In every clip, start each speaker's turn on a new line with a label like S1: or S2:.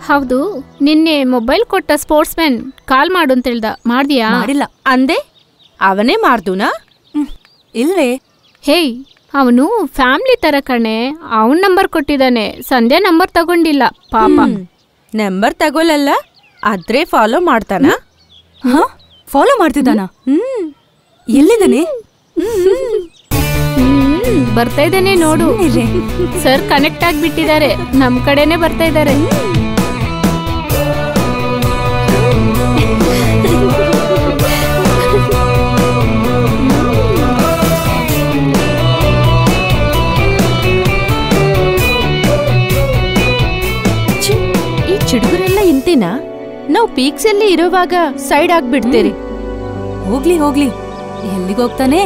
S1: ಹೌದು ನಿನ್ನೆ ಮೊಬೈಲ್ ಕೊಟ್ಟ ಸ್ಪೋರ್ಟ್ಸ್ ಮ್ಯಾನ್ ಕಾಲ್ ಮಾಡು ಅಂತ ಹೇಳ್ದ ಮಾಡ್ದಿಯಾ
S2: ಮಾಡಿಲ್ಲ
S3: ಅಂದೆ ಅವನೇ ಮಾಡ್ದುನಾ
S2: ಇಲ್ವೇ
S1: ಹೇಯ್ ಅವನು ಫ್ಯಾಮಿಲಿ ತರ ಕಣೆ ಅವನ್ ನಂಬರ್ ಕೊಟ್ಟಿದ್ದಾನೆ ಸಂಧ್ಯಾ ನಂಬರ್ ತಗೊಂಡಿಲ್ಲ ಪಾಪ
S3: ನಂಬರ್ ತಗೊಳಲ್ಲ ಆದ್ರೆ ಫಾಲೋ ಮಾಡ್ತಾನ
S2: ಹಾ ಫಾಲೋ ಮಾಡ್ತಿದ್ದಾನ
S3: ಹ್ಮ್
S2: ಎಲ್ಲಿದ್ದಾನೆ
S1: ಹ್ಮ್ ಬರ್ತಾ ಇದ್ದಾನೆ ನೋಡು
S2: ಸುಮ್ನಿರ್ರಿ.
S1: ಸರ್ ಕನೆಕ್ಟ್ ಆಗ್ಬಿಟ್ಟಿದ್ದಾರೆ ನಮ್ ಕಡೆನೆ ಬರ್ತಾ ಇದ್ದಾರೆ
S3: ಛೀ, ಈ ಚಿಡುಗರೆಲ್ಲ ಇಂತೇನಾ ನಾವು ಪೀಕ್ಸ್ ಅಲ್ಲಿ ಇರುವಾಗ ಸೈಡ್ ಆಗ್ಬಿಡ್ತೀರಿ
S2: ಹೋಗ್ಲಿ ಹೋಗ್ಲಿ ಎಲ್ಲಿಗೆ ಹೋಗ್ತಾನೆ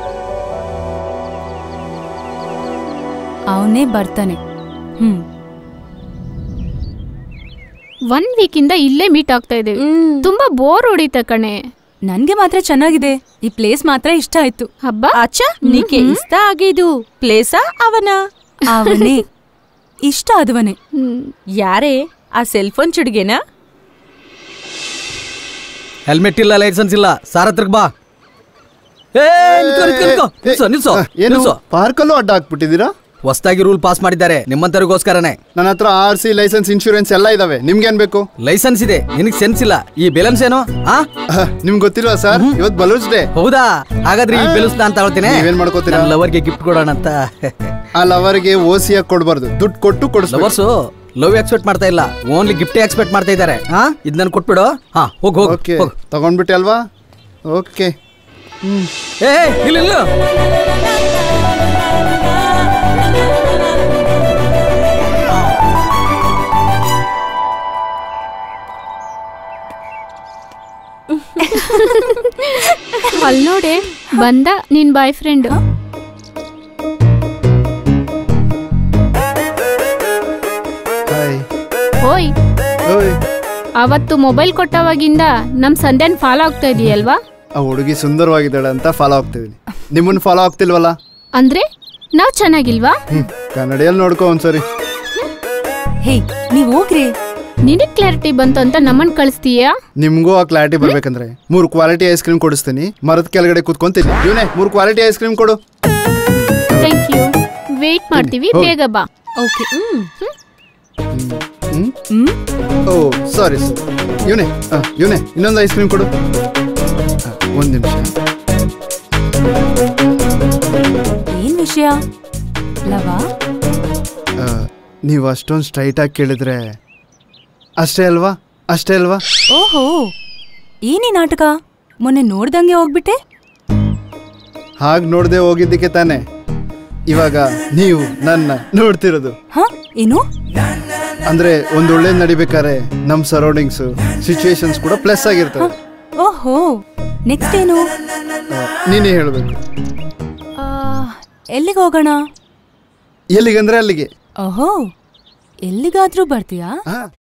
S2: ಅವನೇ ಬರ್ತಾನೆ ಹ್ಮ್
S1: ಒನ್ ವೀಕ್ ಇಂದ ಇಲ್ಲೇ ಮೀಟ್ ಆಗ್ತಾ ಇದ್ದೇವೆ ತುಂಬಾ ಬೋರ್ ಹೊಡಿತ ಕಣೆ
S2: ನನ್ಗೆ ಮಾತ್ರ ಚೆನ್ನಾಗಿದೆ ಈ ಪ್ಲೇಸ್ ಮಾತ್ರ ಇಷ್ಟ ಆಯ್ತು
S1: ಹಬ್ಬ
S3: ಆಚಾ ನೀಕೆ ಇಷ್ಟ ಆಗಿದು ಪ್ಲೇಸಾ ಅವನ
S2: ಅವನೇ ಇಷ್ಟ ಆದವನೇ
S1: ಹ್ಮ್
S3: ಯಾರೇ ಆ ಸೆಲ್ ಫೋನ್ ಚಿಡ್ಗೆನಾ
S4: ಹೆಲ್ಮೆಟ್ ಇಲ್ಲ ಲೈಸೆನ್ಸ್ ಇಲ್ಲ ಸಾರ್ ಹತ್ರಕ್ ಬಾ ಏ ನಿಂತ್ಕೊ, ನಿಂತ್ಕೊ, ನಿಂತ್ಕೊ. ನಿಲ್ಸು, ನಿಲ್ಸು,
S5: ಏನು
S4: ನಿಲ್ಸು.
S5: ಪಾರ್ಕಲ್ಲೂ ಅಡ್ಡ ಹಾಕ್ಬಿಟ್ಟಿದ್ದೀರಾ
S4: ಹೊಸ್ದಾಗಿ ರೂಲ್ ಪಾಸ್ ಮಾಡಿದ್ದಾರೆ ನಿಮ್ಮಂತರಿಗೋಸ್ಕರನೇ
S5: ನನ್ನ ಹತ್ರ ಆರ್ ಸಿ ಲೈಸೆನ್ಸ್ ಇನ್ಶೂರೆನ್ಸ್ ಎಲ್ಲ ಇದಾವೆ ನಿಮ್ಗೇನ್ ಬೇಕು
S4: ಲೈಸೆನ್ಸ್ ಇದೆ ನಿನಗ್ ಸೆನ್ಸ್ ಇಲ್ಲ ಈ ಬೆಲನ್ಸ್ ಏನು ಆ
S5: ಅಹ್, ನಿಮ್ಗ್ ಗೊತ್ತಿಲ್ವಾ ಸರ್ ಇವತ್ ಬಲೂರ್ಸ್ ಡೇ
S4: ಹೌದಾ ಹಾಗಾದ್ರೆ ಈ ಬೆಲೂಸ್ ನಾನು ತಗೊಳ್ತೀನಿ
S5: ನೀವೇನ್ ಮಾಡ್ಕೋತೀರಾ?
S4: ಲವರ್ಗೆ ಗಿಫ್ಟ್ ಕೊಡೋಣ ಅಂತ
S5: ಆ ಲವರ್ಗೆ ಓಸಿಯಾಗಿ ಕೊಡ್ಬಾರ್ದು ದುಡ್ಡು ಕೊಟ್ಟು ಕೊಡಿಸ್ಬೇಕು
S4: ಲವರ್ಸು ಲವ್ ಎಕ್ಸ್ಪೆಕ್ಟ್ ಮಾಡ್ತಾ ಇಲ್ಲ ಓನ್ಲಿ ಗಿಫ್ಟ್ ಎಕ್ಸ್ಪೆಕ್ಟ್ ಮಾಡ್ತಾ ಇದ್ದಾರೆ ಹಾ ಇದ್ ನನ್ ಕೊಟ್ಬಿಡು ಹಾ ಹೋಗ್ ಹೋಗ್
S5: ಓಕೆ
S4: ಹೋಗ್.
S5: ತಗೊಂಡ್ಬಿಟ್ಟೆ ಅಲ್ವಾ ಓಕೆ
S4: ಏ ಏ, ಇಲ್ಲ ಇಲ್ಲ
S1: ಅಲ್ ನೋಡೆ ಬಂದ ನಿನ್ ಬಾಯ್ ಫ್ರೆಂಡ್
S5: ಹಾಯ್
S1: ಓಯ್
S5: ಓಯ್
S1: ಅವತ್ತು ಮೊಬೈಲ್ ಕೊಟ್ಟವಾಗಿಂದ ನಮ್ ಸಂಧ್ಯಾನ್ ಫಾಲೋ ಆಗ್ತಾ ಇದೀಯಲ್ವಾ
S5: ಆ ಹುಡುಗಿ ಸುಂದರವಾಗಿದ್ದಾಳೆ ಅಂತ ಫಾಲೋ ಆಗ್ತಿದ್ದೀನಿ ನಿಮ್ಮನ್ನ ಫಾಲೋ ಆಗ್ತಿಲ್ವಲ್ಲ
S1: ಅಂದ್ರೆ ನಾವ್ ಚೆನ್ನಾಗಿಲ್ವಾ
S5: ಹ್ಮ್ ಕನ್ನಡಿಯಲ್ಲಿ ನೋಡ್ಕೊ ಒಂದ್ಸರಿ
S2: ಹೇ ನೀವ್ ಹೋಗ್ರಿ
S1: ನಿನಗ್ ಕ್ಲಾರಿಟಿ ಬಂತು ಅಂತ ನಮ್ಮನ್ ಕಳಿಸ್ತೀಯಾ
S5: ನಿಮ್ಗೂ ಆ ಕ್ಲಾರಿಟಿ ಬರ್ಬೇಕಂದ್ರೆ ಮೂರು ಕ್ವಾಲಿಟಿ ಐಸ್ ಕ್ರೀಮ್ ಕೊಡಿಸ್ತೀನಿ ಮರದ ಕೆಳಗಡೆ ಕೂತ್ಕೊಂತೀನಿ ಇವನೇ ಮೂರು ಕ್ವಾಲಿಟಿ ಐಸ್ ಕ್ರೀಮ್ ಕೊಡು
S1: ಥ್ಯಾಂಕ್ ಯು ವೇಟ್ ಮಾಡ್ತೀವಿ
S5: ಹೋಗಿ.
S1: ಬೇಗ ಬಾ
S2: ಓಕೆ
S5: ಹ್ಮ್
S2: ಹ್ಮ್
S5: ಓ ಸಾರಿ ಇವನೇ ಇವನೇ ಇನ್ನೊಂದು ಐಸ್ ಕ್ರೀಮ್ ಕೊಡು ಆ, ಒಂದ್ ನಿಮಿಷ
S2: ಏನ್ ವಿಷಯ ಲವಾ
S5: ನೀವು ಅಷ್ಟೊಂದು ಸ್ಟ್ರೈಟ್ ಆಗಿ ಕೇಳಿದ್ರೆ ಅಷ್ಟೇ ಅಲ್ವಾ ಅಷ್ಟೇ ಅಲ್ವಾ
S2: ಓಹೋ ಏನೇ ನಾಟಕ ಮೊನ್ನೆ ನೋಡ್ದಂಗೆ ಹೋಗ್ಬಿಟ್ಟೆ
S5: ಹಾಗೆ ನೋಡದೆ ಹೋಗಿದ್ದಕ್ಕೆ ತಾನೆ ಇವಾಗ ನೀವು ನನ್ನ ನೋಡ್ತಿರೋದು
S2: ಹ ಏನು
S5: ಅಂದ್ರೆ ಒಂದ್ ಒಳ್ಳೆ ನಡಿಬೇಕಾದ್ರೆ ನಮ್ ಸರೌಂಡಿಂಗ್ಸ್ ಸಿಚುವೇಶನ್ಸ್ ಕೂಡ ಪ್ಲಸ್ ಆಗಿರ್ತವೆ
S2: ಓಹೋ ನೆಕ್ಸ್ಟ್ ಏನು
S5: ಆ, ನೀನೇ ಹೇಳ್ಬೇಕು
S2: ಆ, ಎಲ್ಲಿಗೆ ಹೋಗೋಣ
S5: ಎಲ್ಲಿಗಂದ್ರೆ ಅಲ್ಲಿಗೆ
S2: ಓಹೋ ಎಲ್ಲಿಗಾದ್ರೂ ಬರ್ತೀಯಾ
S5: ಹಾ